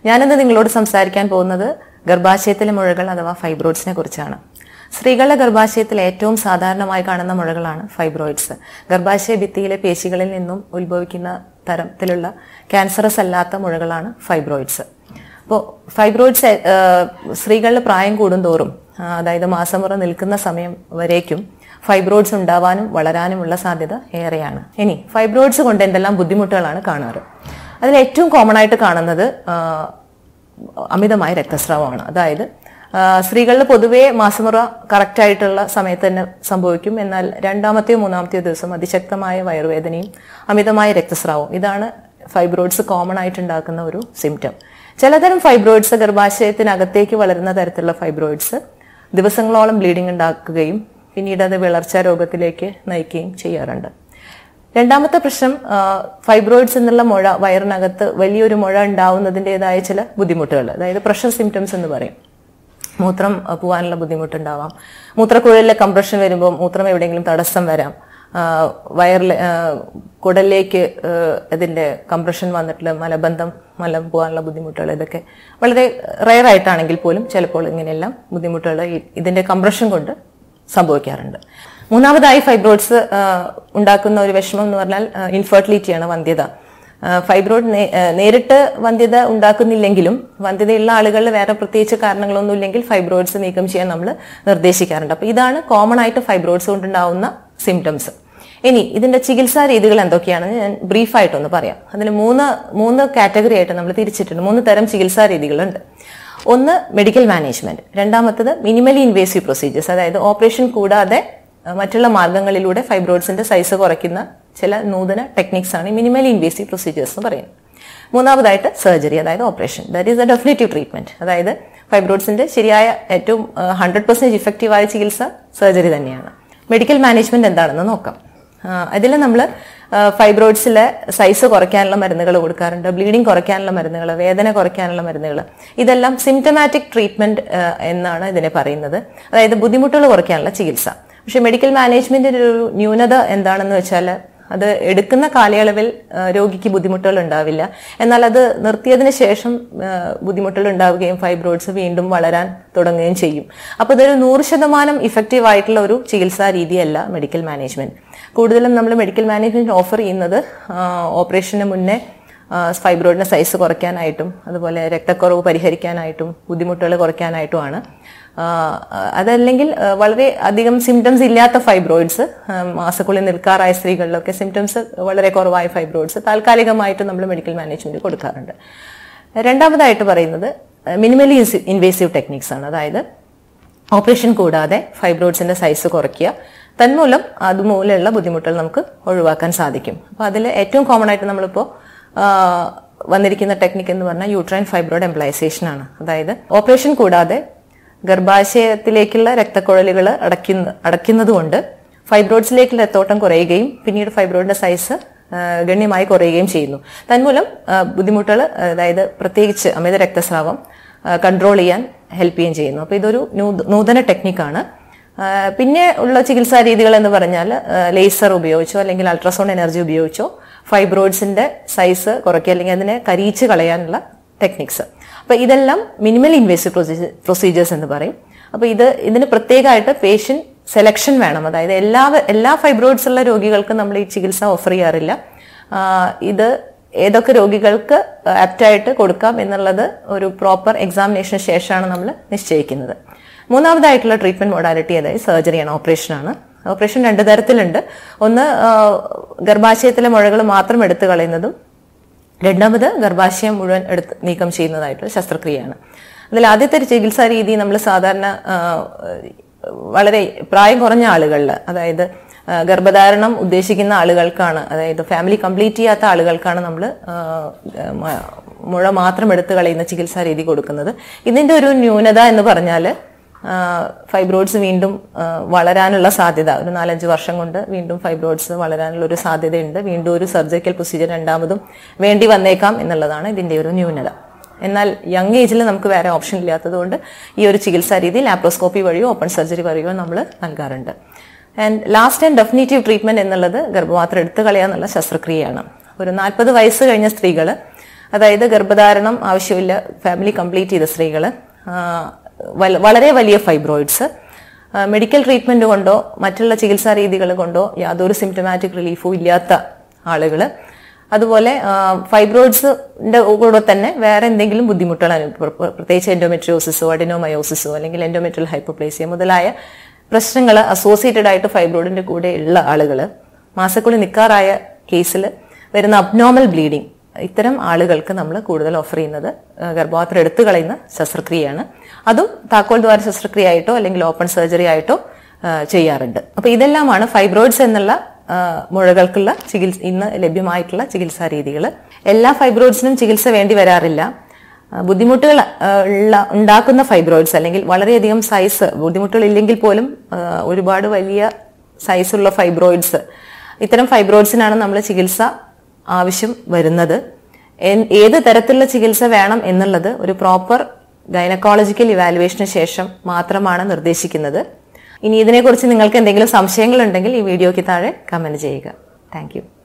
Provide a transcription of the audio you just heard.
ഞാനിന്ന് നിങ്ങളോട് സംസാരിക്കാൻ പോകുന്നത് ഗർഭാശയത്തിലെ മുഴകൾ അഥവാ ഫൈബ്രോയിഡ്സിനെ കുറിച്ചാണ് സ്ത്രീകളുടെ ഗർഭാശയത്തിൽ ഏറ്റവും സാധാരണമായി കാണുന്ന മുഴകളാണ് ഫൈബ്രോയിഡ്സ് ഗർഭാശയ ഭിത്തിയിലെ പേശികളിൽ നിന്നും ഉത്ഭവിക്കുന്ന തരത്തിലുള്ള ക്യാൻസറസ് അല്ലാത്ത മുഴകളാണ് ഫൈബ്രോയിഡ്സ് അപ്പോൾ ഫൈബ്രോയിഡ്സ് സ്ത്രീകളുടെ പ്രായം കൂടുന്തോറും ആ, അതായത് മാസമുറ നിൽക്കുന്ന സമയം വരേക്കും ഫൈബ്രോയിഡ്സ് ഉണ്ടാവാനും വളരാനുമുള്ള സാധ്യത ഏറെയാണ് ഇനി ഫൈബ്രോയിഡ്സ് കൊണ്ട് എന്തെല്ലാം ബുദ്ധിമുട്ടുകളാണ് കാണാറ് അതിൽ ഏറ്റവും കോമൺ ആയിട്ട് കാണുന്നത് ആ, അമിതമായ രക്തസ്രാവമാണ് അതായത് ആ, സ്ത്രീകളിൽ പൊതുവേ മാസമുറ കറക്റ്റ് ആയിട്ടുള്ള സമയത്ത് തന്നെ സംഭവിക്കും എന്നാൽ രണ്ടാമത്തെയോ മൂന്നാമത്തെയോ ദിവസം അതിശക്തമായ വയറുവേദനയും അമിതമായ രക്തസ്രാവവും ഇതാണ് ഫൈബ്രോയിഡ്സ് കോമൺ ആയിട്ട് ഉണ്ടാക്കുന്ന ഒരു സിംറ്റം ചിലതരം ഫൈബ്രോയിഡ്സ് ഗർഭാശയത്തിനകത്തേക്ക് വളരുന്ന തരത്തിലുള്ള ഫൈബ്രോയിഡ്സ് ദിവസങ്ങളോളം ബ്ലീഡിംഗ് ഉണ്ടാക്കുകയും പിന്നീട് അത് വിളർച്ച രോഗത്തിലേക്ക് നയിക്കുകയും ചെയ്യാറുണ്ട് രണ്ടാമത്തെ പ്രശ്നം ആ, ഫൈബ്രോയിഡ്സ് എന്നുള്ള മുഴ വയറിനകത്ത് വലിയൊരു മുഴ ഉണ്ടാവുന്നതിൻ്റെതായ ചില ബുദ്ധിമുട്ടുകൾ അതായത് പ്രഷർ സിംറ്റംസ് എന്ന് പറയും മൂത്രം ആ, പോവാനുള്ള ബുദ്ധിമുട്ടുണ്ടാവാം മൂത്രക്കുഴലിലെ കംപ്രഷൻ വരുമ്പോൾ മൂത്രം എവിടെയെങ്കിലും തടസ്സം വരാം ആ, വയറിൽ ആ, കുടലിലേക്ക് ആ, ഇതിന്റെ കംപ്രഷൻ വന്നിട്ടുള്ള മലബന്ധം മലം പോകാനുള്ള ബുദ്ധിമുട്ടുകൾ ഇതൊക്കെ വളരെ റയർ ആയിട്ടാണെങ്കിൽ പോലും ചിലപ്പോൾ ഇങ്ങനെയെല്ലാം ബുദ്ധിമുട്ടുകൾ ഈ- ഇതിന്റെ കംപ്രഷൻ കൊണ്ട് സംഭവിക്കാറുണ്ട് മൂന്നാമതായി ഫൈബ്രോയിഡ്സ് ഉണ്ടാക്കുന്ന ഒരു വിഷമം എന്ന് പറഞ്ഞാൽ ഇൻഫെർട്ടിലിറ്റിയാണ് വന്ധ്യത ഫൈബ്രോയിഡ് നേ- ആ, നേരിട്ട് വന്ധ്യത ഉണ്ടാക്കുന്നില്ലെങ്കിലും വന്ധ്യതയുള്ള ആളുകളിൽ വേറെ പ്രത്യേകിച്ച് കാരണങ്ങളൊന്നും ഇല്ലെങ്കിൽ ഫൈബ്രോയിഡ്സ് നീക്കം ചെയ്യാൻ നമ്മൾ നിർദ്ദേശിക്കാറുണ്ട് അപ്പോൾ ഇതാണ് കോമൺ ആയിട്ട് ഫൈബ്രോയിഡ്സ് കൊണ്ടുണ്ടാവുന്ന സിംറ്റംസ് ഇനി ഇതിന്റെ ചികിത്സാ രീതികൾ എന്തൊക്കെയാണെന്ന് ഞാൻ ബ്രീഫായിട്ടൊന്ന് പറയാം അതിന് മൂന്ന് മൂന്ന് കാറ്റഗറി ആയിട്ട് നമ്മൾ തിരിച്ചിട്ടുണ്ട് മൂന്ന് തരം ചികിത്സാ രീതികളുണ്ട് ഒന്ന് മെഡിക്കൽ മാനേജ്മെന്റ് രണ്ടാമത്തത് മിനിമലി ഇൻവേസീവ് പ്രൊസീജിയേഴ്സ് അതായത് ഓപ്പറേഷൻ കൂടാതെ അഹ് മറ്റുള്ള മാർഗങ്ങളിലൂടെ ഫൈബ്രോയിഡ്സിന്റെ സൈസ് കുറയ്ക്കുന്ന ചില നൂതന ടെക്നിക്സ് ആണ് മിനിമലി ഇൻവേസീവ് പ്രൊസീജിയേഴ്സ് എന്ന് പറയുന്നത് മൂന്നാമതായിട്ട് സർജറി അതായത് operation that is a definitive treatment അതായത് ഫൈബ്രോയിഡ്സിന്റെ ശരിയായ ഏറ്റവും ഹൺഡ്രഡ് പെർസെന്റ് ഇഫക്റ്റീവായ ചികിത്സ സർജറി തന്നെയാണ് മെഡിക്കൽ മാനേജ്മെന്റ് എന്താണെന്ന് നോക്കാം അതിൽ നമ്മൾ ഫൈബ്രോയിഡ്സിലെ സൈസ് കുറയ്ക്കാനുള്ള മരുന്നുകൾ കൊടുക്കാറുണ്ട് ബ്ലീഡിംഗ് കുറയ്ക്കാനുള്ള മരുന്നുകൾ വേദന കുറയ്ക്കാനുള്ള മരുന്നുകൾ ഇതെല്ലാം സിംറ്റമാറ്റിക് ട്രീറ്റ്മെന്റ് എന്നാണ് ഇതിനെ പറയുന്നത് അതായത് ബുദ്ധിമുട്ടുകൾ കുറയ്ക്കാനുള്ള ചികിത്സ പക്ഷെ മെഡിക്കൽ മാനേജ്മെന്റിന്റെ ഒരു ന്യൂനത എന്താണെന്ന് വെച്ചാൽ അത് എടുക്കുന്ന കാലയളവിൽ ആ, രോഗിക്ക് ബുദ്ധിമുട്ടുകൾ ഉണ്ടാവില്ല എന്നാൽ അത് നിർത്തിയതിന് ശേഷം ആ, ബുദ്ധിമുട്ടുകൾ ഉണ്ടാവുകയും ഫൈബ്രോയിഡ്സ് വീണ്ടും വളരാൻ തുടങ്ങുകയും ചെയ്യും അപ്പോൾ ഇതൊരു നൂറ് ശതമാനം ഇഫക്റ്റീവ് ആയിട്ടുള്ള ഒരു ചികിത്സാ രീതിയല്ല മെഡിക്കൽ മാനേജ്മെന്റ് കൂടുതലും നമ്മൾ മെഡിക്കൽ മാനേജ്മെന്റ് ഓഫർ ചെയ്യുന്നത് ആ, ഓപ്പറേഷന് മുന്നേ ആ, ഫൈബ്രോയിഡിന്റെ സൈസ് കുറയ്ക്കാനായിട്ടും അതുപോലെ രക്തക്കുറവ് പരിഹരിക്കാനായിട്ടും ബുദ്ധിമുട്ടുകൾ കുറയ്ക്കാനായിട്ടുമാണ് ആ, അതല്ലെങ്കിൽ ആ, വളരെ അധികം സിംറ്റംസ് ഇല്ലാത്ത ഫൈബ്രോയിഡ്സ് മാസക്കുള്ളിൽ നിൽക്കാറായ സ്ത്രീകളിലൊക്കെ സിംറ്റംസ് വളരെ കുറവായ ഫൈബ്രോയിഡ്സ് താൽക്കാലികമായിട്ട് നമ്മൾ മെഡിക്കൽ മാനേജ്മെന്റ് കൊടുക്കാറുണ്ട് രണ്ടാമതായിട്ട് പറയുന്നത് മിനിമലി ഇൻവേസീവ് ടെക്നിക്സ് ആണ് അതായത് ഓപ്പറേഷൻ കൂടാതെ ഫൈബ്രോയിഡ്സിന്റെ സൈസ് കുറയ്ക്കുക തന്മൂലം അതുമൂലമുള്ള ബുദ്ധിമുട്ടുകൾ നമുക്ക് ഒഴിവാക്കാൻ സാധിക്കും അപ്പോൾ അതിൽ ഏറ്റവും കോമൺ ആയിട്ട് നമ്മളിപ്പോൾ ആ, വന്നിരിക്കുന്ന ടെക്നിക്ക് എന്ന് പറഞ്ഞാൽ യൂട്രൈൻ ഫൈബ്രോയിഡ് എംപ്ലൈസേഷൻ ആണ് അതായത് ഓപ്പറേഷൻ കൂടാതെ ഗർഭാശയത്തിലേക്കുള്ള രക്തക്കുഴലുകൾ അടയ്ക്കുന്ന അടയ്ക്കുന്നത് കൊണ്ട് ഫൈബ്രോയിഡ്സിലേക്കുള്ള രക്തോട്ടം കുറയുകയും പിന്നീട് ഫൈബ്രോയിഡിന്റെ സൈസ് ആ, ഗണ്യമായി കുറയുകയും ചെയ്യുന്നു തന്മൂലം ബുദ്ധിമുട്ടുകൾ അതായത് പ്രത്യേകിച്ച് അമിത രക്തസ്രാവം കൺട്രോൾ ചെയ്യാൻ ഹെൽപ്പ് ചെയ്യുകയും ചെയ്യുന്നു അപ്പോൾ ഇതൊരു നൂ- നൂതന ടെക്നിക്കാണ് ആ, പിന്നെ ഉള്ള ചികിത്സാ രീതികൾ എന്ന് പറഞ്ഞാൽ ലേസർ ഉപയോഗിച്ചോ അല്ലെങ്കിൽ അൾട്രാസൗണ്ട് എനർജി ഉപയോഗിച്ചോ ഫൈബ്രോയിഡ്സിന്റെ സൈസ് കുറയ്ക്കുക അല്ലെങ്കിൽ അതിനെ കരിയിച്ച് കളയാനുള്ള ടെക്നിക്സ് അപ്പൊ ഇതെല്ലാം മിനിമൽ ഇൻവേസീവ് പ്രൊസീജിയേഴ്സ് എന്ന് പറയും അപ്പൊ ഇത് ഇതിന് പ്രത്യേകമായിട്ട് പേഷ്യന്റ് സെലക്ഷൻ വേണം അതായത് എല്ലാ എല്ലാ ഫൈബ്രോയിഡ്സ് ഉള്ള രോഗികൾക്കും നമ്മൾ ഈ ചികിത്സ ഓഫർ ചെയ്യാറില്ല ആ, ഇത് ഏതൊക്കെ രോഗികൾക്ക് ആപ്റ്റായിട്ട് കൊടുക്കാം എന്നുള്ളത് ഒരു പ്രോപ്പർ എക്സാമിനേഷന് ശേഷമാണ് നമ്മൾ നിശ്ചയിക്കുന്നത് മൂന്നാമതായിട്ടുള്ള ട്രീറ്റ്മെന്റ് മൊഡാലിറ്റി അതായത് സർജറിയാണ് ഓപ്പറേഷനാണ് ഓപ്പറേഷൻ രണ്ട് തരത്തിലുണ്ട് ഒന്ന് ആ, ഗർഭാശയത്തിലെ മുഴകൾ മാത്രം എടുത്തു കളയുന്നതും രണ്ടാമത് ഗർഭാശയം മുഴുവൻ എടുത്ത് നീക്കം ചെയ്യുന്നതായിട്ടുള്ള ശസ്ത്രക്രിയയാണ് അതിൽ ആദ്യത്തെ ഒരു ചികിത്സാ രീതി നമ്മൾ സാധാരണ ആ, വളരെ പ്രായം കുറഞ്ഞ ആളുകളിൽ അതായത് ആ, ഗർഭധാരണം ഉദ്ദേശിക്കുന്ന ആളുകൾക്കാണ് അതായത് ഫാമിലി കംപ്ലീറ്റ് ചെയ്യാത്ത ആളുകൾക്കാണ് നമ്മൾ മുഴ മാത്രം എടുത്തു കളയുന്ന ചികിത്സാ രീതി കൊടുക്കുന്നത് ഇതിന്റെ ഒരു ന്യൂനത എന്ന് പറഞ്ഞാൽ ഫൈബ്രോയിഡ്സ് വീണ്ടും ആ, വളരാനുള്ള സാധ്യത ഒരു നാലഞ്ച് വർഷം കൊണ്ട് വീണ്ടും ഫൈബ്രോയിഡ്സ് വളരാനുള്ള ഒരു സാധ്യതയുണ്ട് വീണ്ടും ഒരു സർജിക്കൽ പ്രൊസീജിയർ രണ്ടാമതും വേണ്ടി വന്നേക്കാം എന്നുള്ളതാണ് ഇതിന്റെ ഒരു ന്യൂനത എന്നാൽ യങ് ഏജിൽ നമുക്ക് വേറെ ഓപ്ഷൻ ഇല്ലാത്തതുകൊണ്ട് ഈ ഒരു ചികിത്സാ രീതി ലാപ്രോസ്കോപ്പി വഴിയോ ഓപ്പൺ സർജറി വഴിയോ നമ്മൾ നൽകാറുണ്ട് and last and definitive treatment എന്നുള്ളത് ഗർഭപാത്രം എടുത്തു കളയുക എന്നുള്ള ശസ്ത്രക്രിയയാണ് ഒരു നാൽപ്പത് വയസ്സ് കഴിഞ്ഞ സ്ത്രീകൾ അതായത് ഗർഭധാരണം ആവശ്യമില്ല ഫാമിലി കംപ്ലീറ്റ് ചെയ്ത സ്ത്രീകൾ വളരെ വലിയ ഫൈബ്രോയിഡ്സ് മെഡിക്കൽ ട്രീറ്റ്മെന്റ് കൊണ്ടോ മറ്റുള്ള ചികിത്സാ രീതികൾ കൊണ്ടോ യാതൊരു സിംറ്റമാറ്റിക് റിലീഫും ഇല്ലാത്ത ആളുകൾ അതുപോലെ ഫൈബ്രോയിഡ്സിന്റെ കൂടെ തന്നെ വേറെ എന്തെങ്കിലും ബുദ്ധിമുട്ടുകൾ അനുഭവ- പ്രത്യേകിച്ച് എൻഡോമെട്രിയോസിസോ അഡിനോമയോസിസോ അല്ലെങ്കിൽ എൻഡോമെട്രിയൽ ഹൈപ്പോപ്ലേസിയ മുതലായ പ്രശ്നങ്ങൾ അസോസിയേറ്റഡ് ആയിട്ട് ഫൈബ്രോയിഡിന്റെ കൂടെ ഉള്ള ആളുകൾ മാസക്കുളി നിൽക്കാറായ കേസിൽ വരുന്ന അബ്നോർമൽ ബ്ലീഡിംഗ് ഇത്തരം ആളുകൾക്ക് നമ്മൾ കൂടുതൽ ഓഫർ ചെയ്യുന്നത് ആ, ഗർഭപാത്രം എടുത്തു കളയുന്ന ശസ്ത്രക്രിയയാണ് അതും താക്കോൽ ദ്വാര ശസ്ത്രക്രിയ ആയിട്ടോ അല്ലെങ്കിൽ ഓപ്പൺ സർജറി ആയിട്ടോ ആ, ചെയ്യാറുണ്ട് അപ്പൊ ഇതെല്ലാമാണ് ഫൈബ്രോയിഡ്സ് എന്നുള്ള ആ, മുഴകൾക്കുള്ള ചികിത്സ ഇന്ന് ലഭ്യമായിട്ടുള്ള ചികിത്സാ രീതികൾ എല്ലാ ഫൈബ്രോയിഡ്സിനും ചികിത്സ വേണ്ടി വരാറില്ല ആ, ബുദ്ധിമുട്ടുകൾ ആ, ഉള്ള ഉണ്ടാക്കുന്ന ഫൈബ്രോയിഡ്സ് അല്ലെങ്കിൽ വളരെയധികം സൈസ് ബുദ്ധിമുട്ടുകൾ ഇല്ലെങ്കിൽ പോലും ആ, ഒരുപാട് വലിയ സൈസുള്ള ഫൈബ്രോയിഡ്സ് ഇത്തരം ഫൈബ്രോയിഡ്സിനാണ് നമ്മൾ ചികിത്സ ആവശ്യം വരുന്നത് എൻ- ഏത് തരത്തിലുള്ള ചികിത്സ വേണം എന്നുള്ളത് ഒരു പ്രോപ്പർ ഗൈനക്കോളജിക്കൽ ഇവാലുവേഷന് ശേഷം മാത്രമാണ് നിർദ്ദേശിക്കുന്നത് ഇനി ഇതിനെക്കുറിച്ച് നിങ്ങൾക്ക് എന്തെങ്കിലും സംശയങ്ങളുണ്ടെങ്കിൽ ഈ വീഡിയോയ്ക്ക് താഴെ കമന്റ് ചെയ്യുക താങ്ക്